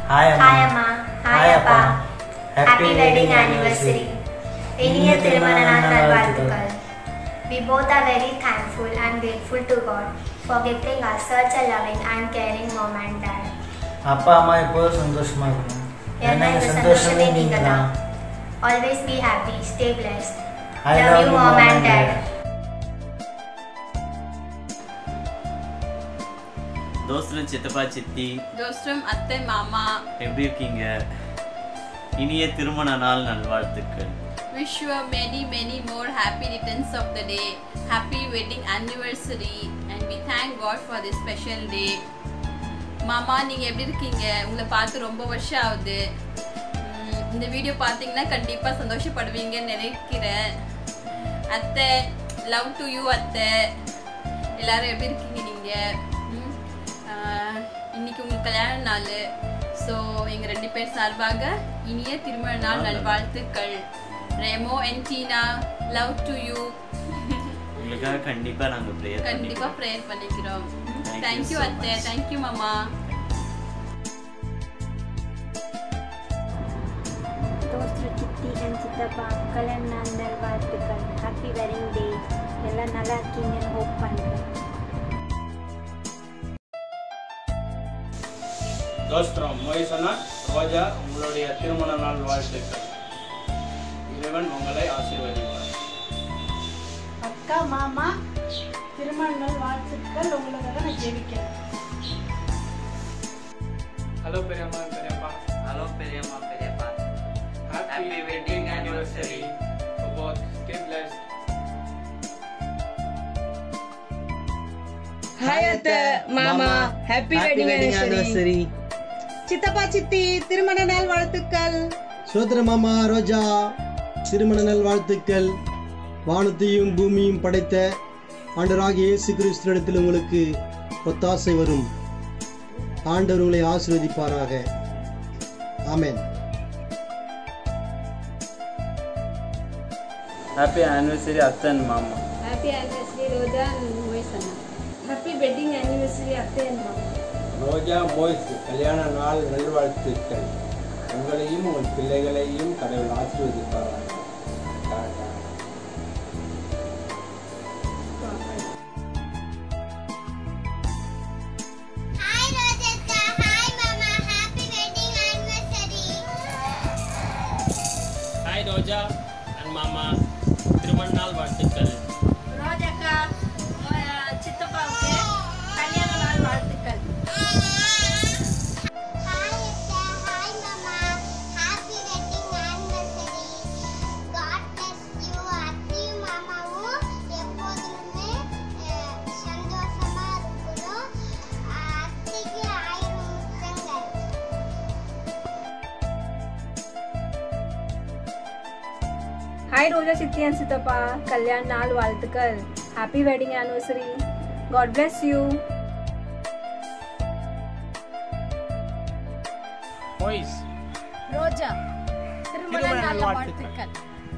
Hi hi அம்மா அம்மா hi அப்பா ஹாப்பி வெட்டிங் ஆனிவர்சரி இனிய திருமண நாள் நல்வாழ்த்துக்கள் We both are very thankful and grateful to God for gifting us such a loving and caring mom and dad. அப்பா அம்மா எப்போதும் சந்தோஷமா இருக்கணும் ஏன்னா இந்த சந்தோஷமே நீங்க தான் Always be happy, stay blessed. I love you mom and dad. தோஸ்தரும் சித்தப்பா சித்தி ஜோஸ்டம் அத்தை மாமா எப்படி இருக்கீங்க இனிய திருமண நாள் நல்வாழ்த்துக்கள் wish you a many many more happy returns of the day happy wedding anniversary and we thank god for this special day மாமா நீங்க எப்படி இருக்கீங்க உங்களை பார்த்து ரொம்ப வருஷம் ஆகுது உம், இந்த வீடியோ பார்த்தீங்கன்னா கண்டிப்பா சந்தோஷப்படுவீங்கன்னு நினைக்கிறேன் அத்தை லவ் டு யூ அத்தை எல்லாரும் எப்படி இருக்கீங்க நீங்க உம், ஆஹ், இன்னைக்கு உங்களுக்கு கல்யாண நாள் ஸோ எங்க ரெண்டு பேர் சார்பாக இனிய திருமண நாள் நல்வாழ்த்துக்கள் Remo and Tina love to you உங்களுக்காக கண்டிப்பா நாங்க ப்ரேயர் கண்டிப்பா ப்ரேயர் பண்ணிக்கிறோம் Thank you தேங்க்யூ so அத்தை much. தேங்க்யூ மாமா தோஸ்து சித்தி அண்ட் சித்தப்பா கல்யாண நாள் நல்வாழ்த்துக்கள் ஹாப்பி வெட்டிங் டே எல்லாம் நல்லா இருக்கீங்கன்னு ஹோப் பண்ணுறேன் தோஸ்திரம் மோயிசனா ரோஜா உங்களுடைய திருமண நாள் வாழ்த்துக்கள் இறைவன் உங்களை ஆசீர்வதிப்பார் அக்கா மாமா திருமண நாள் வாழ்த்துக்கள் உங்களுக்காக நான் ஜெபிக்கிறேன் ஹலோ பெரியம்மா பெரியப்பா ஹலோ பெரியம்மா பெரியப்பா happy wedding anniversary both stay blessed hi அத்தை மாமா ஹாப்பி வெட்டிங் ஆனிவர்சரி சித்தப்பா சித்தி திருமண நாள் வாழ்த்துக்கள் சோதர மாமா ரோஜா திருமண நல் வாழ்த்துக்கள் வானத்தையும் பூமியும் படைத்த ஆண்டவராகிய இயேசு கிறிஸ்துவிடத்தில் உங்களுக்கு ஒத்தாசை வரும் ஆண்டவர் உங்களை ஆசீர்வதிப்பாராக ஆமென் ஹாப்பி ஆனிவர்சரி அத்தன் மாமா ஹாப்பி ஆனிவர்சரி ரோஜா மோய்ஸ் அண்ணா ஹாப்பி வெட்டிங் ஆனிவர்சரி அத்தை அண்ட் மாமா ரோஜா மோய்ஸ் கல்யாண நாள் நல்வாழ்த்துக்கள் உங்களையும் உங்கள் பிள்ளைகளையும் கடவுள் ஆசீர்வதிப்பாராக டாடா. Hi Rosetta, hi mama, happy wedding anniversary. Hi Roja and மாமா திருமண நாள் வாழ்த்துக்கள் ரோஜாக்கா சித்தப்பாவுக்கு கல்யாண நாள் வாழ்த்துக்கள் Hi Atta, hi mama, happy wedding anniversary. God bless you, அத்தையும் மாமாவும் எப்போதுமே அஹ், சந்தோஷமா இருக்கணும் அஹ், அத்தைக்கு ஆயிரம் முத்தங்கள் ஹாய் ரோஜா சித்தி அண்ட் சித்தப்பா கல்யாண நாள் வாழ்த்துக்கள் happy wedding anniversary God bless you Moise Roja திருமண திருமண நாள் நாள் வாழ்த்துக்கள்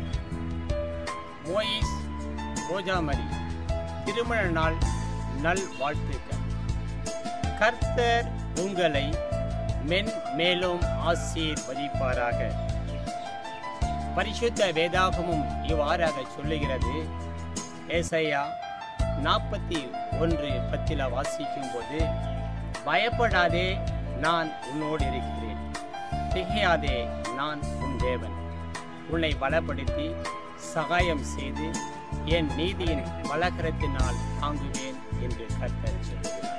மோயிஸ் ரோஜா மரி திருமண நாள் நல் வாழ்த்துக்கள் கர்த்தர் உங்களை மென் மேலும் ஆசீர்வதிப்பாராக பரிசுத்த வேதாகமும் இவ்வாறாக சொல்லுகிறது ஏசையா நாற்பத்தி ஒன்று பத்தில் வாசிக்கும் போது பயப்படாதே நான் உன்னோடு இருக்கிறேன் திகையாதே நான் உன் தேவன் உன்னை பலப்படுத்தி சகாயம் செய்து என் நீதியின் வலகரத்தினால் தாங்குவேன் என்று கர்த்தர் சொல்லுகிறார்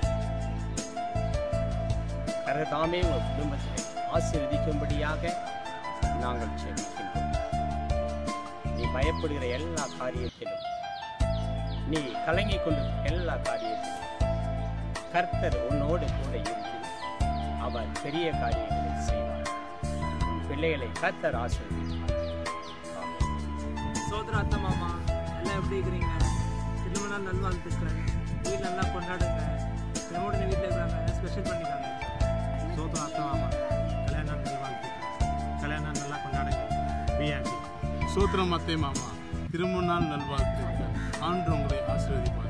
கரதாமே ஒரு குடும்பத்தை ஆசீர்வதிக்கும்படியாக நாங்கள் செபிக்கின்றோம் நீ பயப்படுகிற எல்லா காரியத்திலும் நீ கலங்கிக் கொண்டிருக்கிற எல்லா காரியத்திலும் கர்த்தர் உன்னோடு கூட இருந்து அவர் பெரிய காரியங்களை செய்வார் உன் பிள்ளைகளை கர்த்தர் ஆசீர்வதிப்பார் ஆமென். சோதர அத்தை மாமா எல்லாம் எப்படி இருக்கிறீங்க திருமண நாள் நல்வாழ்த்துக்கள் வீட்டில் நல்லா கொண்டாடுங்க நம்மோட வீட்டில் இருக்கிறாங்க ஸ்பெஷல் பண்ணிக்காங்க சோதர அத்தை மாமா கல்யாண நாள் நல்வாழ்த்துக்கள் கல்யாண நாள் நல்லா கொண்டாடுங்க பிஆர்டி சோத்திரம் அத்தை மாமா திருமண நாள் நல்வாழ்த்துக்கள் ஆண்டு உங்களை ஆசீர்வதிப்பாராக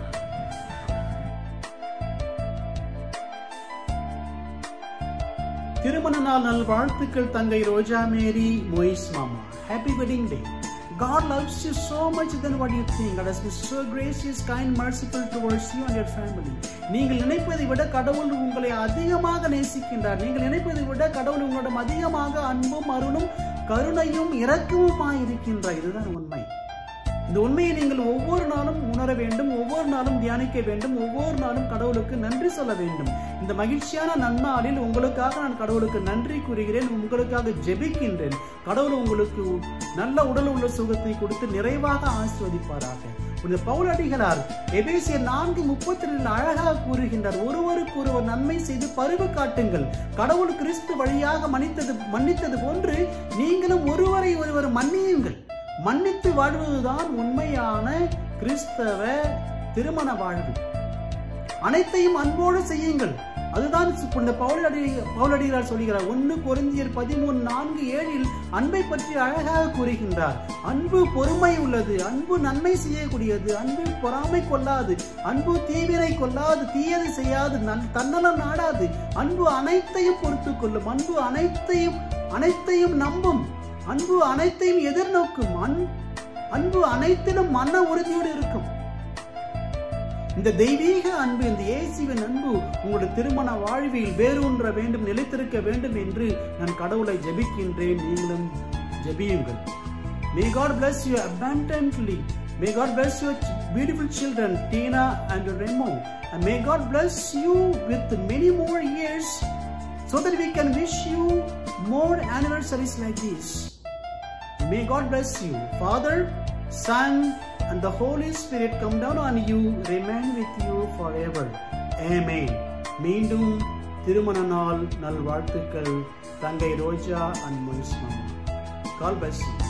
திருமண நாள் நல் வாழ்த்துக்கள் தங்கை ரோஜா மேரி மொய்ஸ் மாமா happy wedding day God loves you so much than what you think. God has been so gracious, kind, merciful towards you and your family. நீங்கள் நினைப்பதை விட கடவுள் உங்களை அதிகமாக நேசிக்கின்றார் நீங்கள் நினைப்பதை விட கடவுள் உங்களிடம் அதிகமாக அன்பும் அருளும் கருணையும் இரக்கமுமாய் இருக்கின்றார் இதுதான் உண்மை இந்த உண்மையை நீங்கள் ஒவ்வொரு நாளும் உணர வேண்டும் ஒவ்வொரு நாளும் தியானிக்க வேண்டும் ஒவ்வொரு நாளும் கடவுளுக்கு நன்றி சொல்ல வேண்டும் இந்த மகிழ்ச்சியான நன்னாளில் உங்களுக்காக நான் கடவுளுக்கு நன்றி கூறுகிறேன் உங்களுக்காக ஜெபிக்கின்றேன் கடவுள் உங்களுக்கு நல்ல உடல் உள்ள சுகத்தை கொடுத்து நிறைவாக ஆசிர்வதிப்பாராக இந்த பவுலடிகளார் எபேசியர் நான்கு முப்பத்தி ரெண்டு அழகாக கூறுகின்றார் ஒருவருக்கு ஒருவர் நன்மை செய்து பருவு காட்டுங்கள் கடவுள் கிறிஸ்து வழியாக மன்னித்தது மன்னித்தது போன்று நீங்களும் ஒருவரை ஒருவர் மன்னியுங்கள் மன்னித்து வாழ்வதுதான் உண்மையான கிறிஸ்தவ திருமண வாழ்வு அனைத்தையும் அன்போடு செய்யுங்கள் அதுதான் இந்த பவுலடி பவுலடிகளார் சொல்கிறார் ஒன்று கொரிந்தியர் பதிமூணு நான்கு ஏழில் அன்பை பற்றி அழகாக கூறுகின்றார் அன்பு பொறுமை உள்ளது அன்பு நன்மை செய்யக்கூடியது அன்பு பொறாமை கொள்ளாது அன்பு தீவினை கொள்ளாது தீயதை செய்யாது நன் தன்னலம் நாடாது அன்பு அனைத்தையும் பொறுத்து கொள்ளும் அன்பு அனைத்தையும் அனைத்தையும் நம்பும் அன்பு அனைத்தையும் எதிர்நோக்கும் அன் அன்பு அனைத்திலும் மன உறுதியோடு இருக்கும் இந்த தெய்வீக அன்பு இந்த இயேசுவின் அன்பு உங்களுடைய திருமண வாழ்வில் வேரூன்ற வேண்டும் நிலைத்திருக்க வேண்டும் என்று நான் கடவுளை ஜெபிக்கின்றேன் நீங்களும் ஜெபியுங்கள் may God bless you abundantly May God bless your ch- beautiful children, Tina and Remo. And may God bless you with many more years so that we can wish you more anniversaries like this. May God bless you. Father, Son, and the Holy Spirit come down on you, remain with you forever. Amen. மீண்டும் திருமண நாள் நல்வாழ்த்துக்கள் தங்கை ரோஜா and Moiz மாமா கால் bus